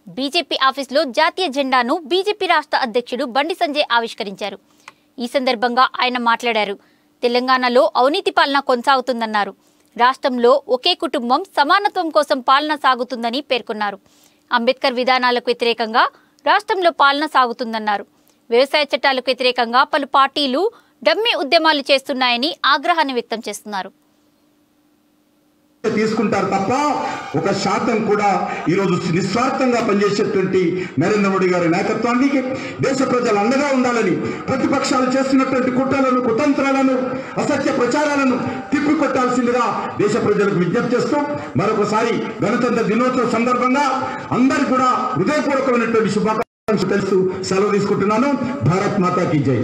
BJP ఆఫీసులో జాతీయ జెండాను బీజేపీ రాష్ట్ర అధ్యక్షుడు బండి సంజయ్ ఆవిష్కరించారు ఈ సందర్భంగా ఆయన మాట్లాడారు తెలంగాణలో అవినీతి పాలన కొనసాగుతుందన్నారు రాష్ట్రంలో ఒకే కుటుంబం సమానత్వం కోసం పాలన సాగుతుందని పేర్కొన్నారు అంబేద్కర్ విధానాలకు వ్యతిరేకంగా రాష్ట్రంలో పాలన సాగుతుందన్నారు వ్యవసాయ చట్టాలకు వ్యతిరేకంగా పలు పార్టీలు డమ్మి ఉద్యమాలు చేస్తున్నాయని ఆగ్రహాన్ని వ్యక్తం చేస్తున్నారు తీసుకుంటారు తప్ప ఒక శాతం కూడా ఈరోజు నిస్వార్థంగా పనిచేసేటువంటి నరేంద్ర మోడీ గారి నాయకత్వానికి దేశ ప్రజలు అండగా ఉండాలని ప్రతిపక్షాలు చేస్తున్నటువంటి కుట్రలను కుతంత్రాలను అసత్య ప్రచారాలను తిప్పికొట్టాల్సిందిగా దేశ ప్రజలకు విజ్ఞప్తి చేస్తూ మరొకసారి గణతంత్ర దినోత్సవ సందర్భంగా అందరు కూడా హృదయపూర్వకమైనటువంటి శుభాకాంక్షలు తెలుస్తూ సెలవు తీసుకుంటున్నాను భారత్ మాతాకి జై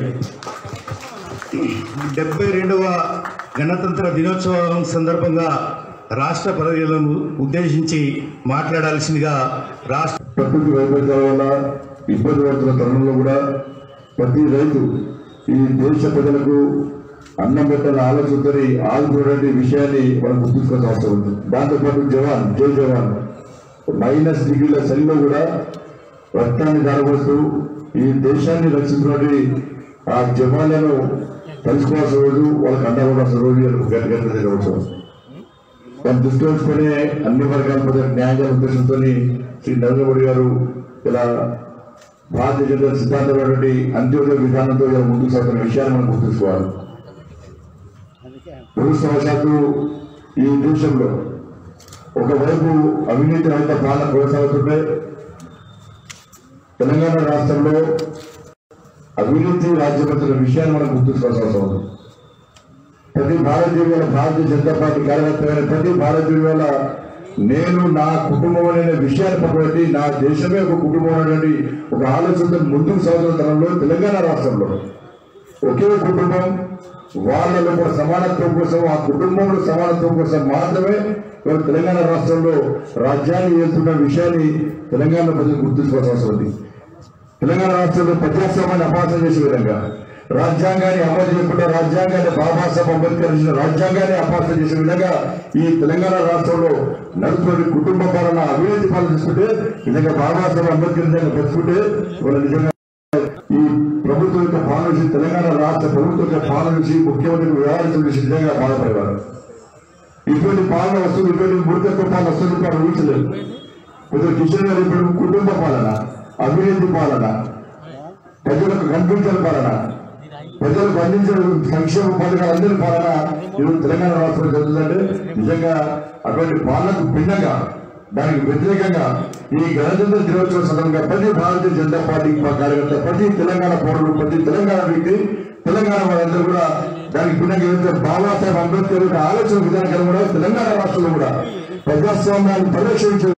డెబ్బై రెండవ గణతంత్ర దినోత్సవం సందర్భంగా రాష్ట్ర ప్రజలను ఉద్దేశించి మాట్లాడాల్సిందిగా రాష్ట్ర ప్రకృతి వైపరీత్యాల వల్ల ఇబ్బంది పడుతున్న తరుణంలో కూడా ప్రతి రైతు ఈ దేశ ప్రజలకు అన్నం పెట్టాల ఆలోచనతోని ఆదుకునే విషయాన్ని మనం గుర్తుంచుకోవాల్సిన అవసరం ఉంది దాంతోపాటు జవాన్ జై జవాన్ మైనస్ డిగ్రీల చలిలో కూడా రక్తాన్ని దారబోస్తూ ఈ దేశాన్ని రక్షిస్తున్నటువంటి ఆ జవాన్లను తెలుసుకోవాల్సిన రోజు వాళ్ళకి అండవలసిన రోజు గట్టి గట్టి అవసరం దాన్ని దృష్టిలో ఉంచుకొని అన్ని వర్గాల ప్రజలకు న్యాయం చేయాలనే ఉద్దేశంతో శ్రీ నరేంద్ర మోడీ గారు ఇలా భారతీయ జనతా సిద్ధాంతమైనటువంటి అంత్యోదయ విధానంతో ఇలా ముందుకు సాగుతున్న విషయాన్ని మనం గుర్తుంచుకోవాలి దురదృష్టవశాత్తు ఈ దేశంలో ఒకవైపు అవినీతి రహిత పాలన కొనసాగుతుంటే తెలంగాణ రాష్ట్రంలో అవినీతి రాజ్యపడుతున్న విషయాన్ని మనం గుర్తుంచుకోవాల్సిన అవసరం ఉంది ప్రతి భారతీయుల వల్ల భారతీయ జనతా పార్టీ కార్యకర్తమైన ప్రతి భారతీయుల వల్ల నేను నా కుటుంబం అనే విషయాన్ని పక్కబెట్టి నా దేశమే ఒక కుటుంబం అనేటువంటి ఒక ఆలోచనతో ముందుకు సాగుతున్న తరంలో తెలంగాణ రాష్ట్రంలో ఒకే కుటుంబం వాళ్ళలో కూడా సమానత్వం కోసం ఆ కుటుంబంలో సమానత్వం కోసం మాత్రమే ఇవాళ తెలంగాణ రాష్ట్రంలో రాజ్యాన్ని ఏలుతున్న విషయాన్ని తెలంగాణ ప్రజలు గుర్తుంచుకోవాల్సిన అవసరం ఉంది తెలంగాణ రాష్ట్రంలో ప్రజాస్వామ్యాన్ని అపాసన చేసే విధంగా రాజ్యాంగాన్ని అమలు చేయకుండా రాజ్యాంగాన్ని బాబాసాహెబ్ అంబేద్కర్ ఇచ్చిన రాజ్యాంగాన్ని అపాసన చేసే విధంగా ఈ తెలంగాణ రాష్ట్రంలో నడుస్తున్న కుటుంబ పాలన అవినీతి పాలన తీసుకుంటే నిజంగా బాబాసాహెబ్ అంబేద్కర్ నిజంగా బతుకుంటే వాళ్ళు నిజంగా ఈ ప్రభుత్వం యొక్క పాలన చూసి తెలంగాణ రాష్ట్ర ప్రభుత్వం యొక్క పాలన చూసి ముఖ్యమంత్రి వ్యవహరించడం చూసి నిజంగా బాధపడేవారు ఇటువంటి పాలన వస్తుంది ఇటువంటి మూర్ఖత్వ పాలన వస్తుంది వారు ఊహించలేదు కొంచెం కిషన్ గారు ఇప్పుడు కుటుంబ పాలన అవినీతి పాలన ప్రజలకు కనిపించిన పాలన ప్రజలకు అందించిన సంక్షేమ పథకాలు అందిన పాలన ఈరోజు తెలంగాణ రాష్ట్రంలో జరుగుతుందంటే నిజంగా అటువంటి పాలనకు భిన్నంగా దానికి వ్యతిరేకంగా ఈ గణతంత్ర దినోత్సవం సందర్భంగా ప్రతి భారతీయ జనతా పార్టీ కార్యకర్త ప్రతి తెలంగాణ పౌరులు ప్రతి తెలంగాణ వ్యక్తి తెలంగాణ వాళ్ళందరూ కూడా దానికి భిన్నంగా ఏదైతే బాబాసాహెబ్ అంబేద్కర్ యొక్క ఆలోచన విధానం కూడా తెలంగాణ రాష్ట్రంలో కూడా ప్రజాస్వామ్యాన్ని పరిరక్షించే